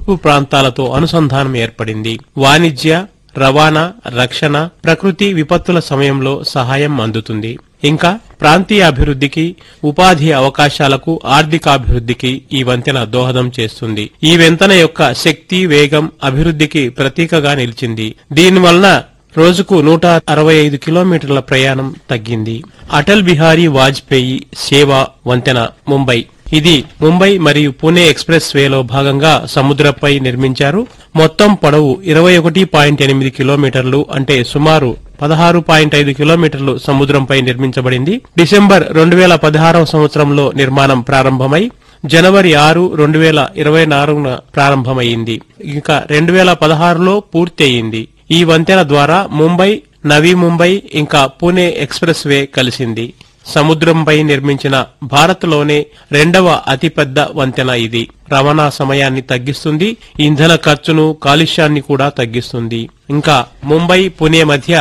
తూర్పు ప్రాంతాలతో అనుసంధానం ఏర్పడింది వాణిజ్య రవాణా రక్షణ ప్రకృతి విపత్తుల సమయంలో సహాయం అందుతుంది ఇంకా ప్రాంతీయ అభివృద్ధికి ఉపాధి అవకాశాలకు ఆర్థికాభివృద్ధికి ఈ వంతెన దోహదం చేస్తుంది ఈ వంతెన యొక్క శక్తి వేగం అభివృద్ధికి ప్రతీకగా నిలిచింది దీనివలన రోజుకు నూట అరవై ఐదు కిలోమీటర్ల ప్రయాణం తగ్గింది అటల్ బిహారీ వాజ్పేయి సేవా వంతెన ముంబై ఇది ముంబై మరియు పూణే ఎక్స్ప్రెస్ వేలో భాగంగా సముద్రపై నిర్మించారు మొత్తం పొడవు ఇరవై ఒకటి పాయింట్ ఎనిమిది కిలోమీటర్లు అంటే సుమారు పదహారు పాయింట్ ఐదు కిలోమీటర్లు సముద్రంపై నిర్మించబడింది డిసెంబర్ రెండు వేల పదహారవ సంవత్సరంలో నిర్మాణం ప్రారంభమై జనవరి ఆరు రెండు వేల ఇరవై నాలుగున ప్రారంభమైంది ఇంకా రెండు వేల పదహారులో పూర్తి అయింది ఈ వంతెన ద్వారా ముంబై నవీ ముంబై ఇంకా పూణే ఎక్స్ప్రెస్ వే కలిసింది సముద్రంపై నిర్మించిన భారత్లోనే రెండవ అతిపెద్ద వంతెన ఇది రవాణా సమయాన్ని తగ్గిస్తుంది ఇంధన ఖర్చును కాలుష్యాన్ని కూడా తగ్గిస్తుంది ఇంకా ముంబై పుణే మధ్య